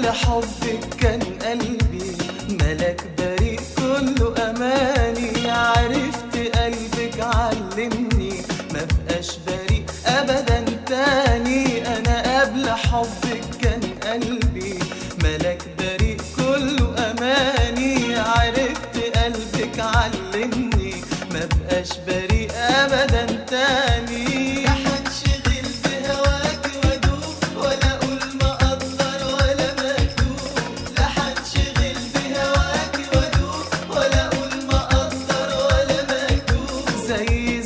قبل حبك كان قلبي ملك بريء كله أماني عرفت قلبك علمني ما بقاش بريء أبدا تاني أنا قبل حبك كان قلبي ملك بريء كله أماني عرفت قلبك علمني ما بقاش بريء أبدا تاني لا هنشغل بهواك وادوب ولا اقول ما اقدر ولا مكتوب لا هنشغل بهواك وادوب ولا اقول ما اقدر ولا مكتوب زي